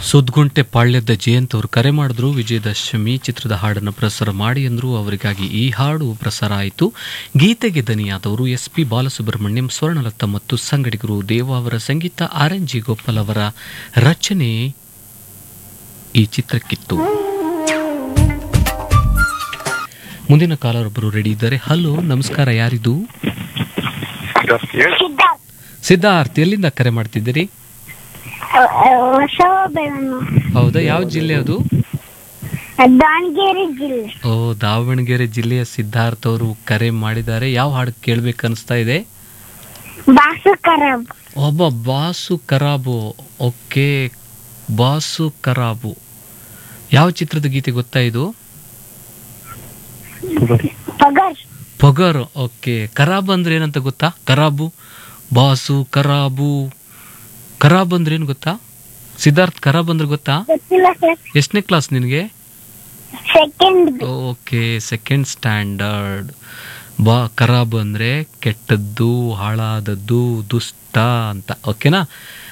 ಸುದ್ಗುಂಟೆ ಪಾಳ್ಯದ ಜಯಂತ್ ಅವರು ಕರೆ ಮಾಡಿದ್ರು ವಿಜಯದಶಮಿ ಚಿತ್ರದ ಹಾಡನ್ನು ಪ್ರಸಾರ ಮಾಡಿ ಅಂದ್ರು ಅವರಿಗಾಗಿ ಈ ಹಾಡು ಪ್ರಸಾರ ಆಯಿತು ಗೀತೆಗೆ ದನಿಯಾದವರು ಎಸ್ ಪಿ ಬಾಲಸುಬ್ರಹ್ಮಣ್ಯಂ ಸ್ವರ್ಣಲತಾ ಮತ್ತು ಸಂಗಡಿಗರು ದೇವ ಅವರ ಸಂಗೀತ ಆರ್ ಎನ್ ಜಿ ಗೋಪಾಲ್ ಅವರ ರಚನೆ ಈ ಚಿತ್ರಕ್ಕಿತ್ತು ಮುಂದಿನ ಕಾಲರೊಬ್ಬರು ರೆಡಿ ಇದ್ದಾರೆ ಹಲೋ ನಮಸ್ಕಾರ ಯಾರಿದು ಸಿದ್ಧಾರ್ಥ್ ಸಿದ್ಧಾರ್ಥ್ ಎಲ್ಲಿಂದ ಕರೆ ಮಾಡ್ತಿದ್ದೀರಿ ಹೊಸ ಬೆಳನು ಹೌದಾ ಯಾವ ಜಿಲ್ಲೆ ಅದು ದಾವಣಗೆರೆ ಜಿಲ್ಲೆ ಓ ದಾವಣಗೆರೆ ಜಿಲ್ಲೆಯ ಸಿದ್ಧಾರ್ಥ್ ಅವರು ಕರೆ ಮಾಡಿದ್ದಾರೆ ಯಾವ ಹಾಡು ಕೇಳ್ಬೇಕು ಅನಿಸ್ತಾ ಇದೆ ಬಾಸು ಖರಾಬ್ ಒಬ್ಬ ಬಾಸು ಕರಾಬು ಓಕೆ ಬಾಸು ಕರಾಬು ಯಾವ ಚಿತ್ರದ ಗೀತೆ ಗೊತ್ತಾ ಇದು ಪಗರ್ ಪೊಗರ್ ಓಕೆ ಕರಾಬ್ ಅಂದ್ರೆ ಏನಂತ ಗೊತ್ತಾ ಕರಾಬು ಬಾಸು ಕರಾಬು ಕರಾಬ್ ಅಂದ್ರೆ ಏನು ಗೊತ್ತಾ ಸಿದ್ಧಾರ್ಥ್ ಕರಾಬ್ ಅಂದ್ರೆ ಗೊತ್ತಾ ಗೊತ್ತಿಲ್ಲ ಸರ್ ಎಷ್ಟನೇ ಕ್ಲಾಸ್ ನಿನಗೆ ಸೆಕೆಂಡ್ ಓಕೆ ಸೆಕೆಂಡ್ ಸ್ಟ್ಯಾಂಡರ್ಡ್ ಬಾ ಖರಾಬ್ ಅಂದರೆ ಕೆಟ್ಟದ್ದು ಹಾಳಾದದ್ದು ದುಷ್ಟ ಅಂತ ಓಕೆನಾ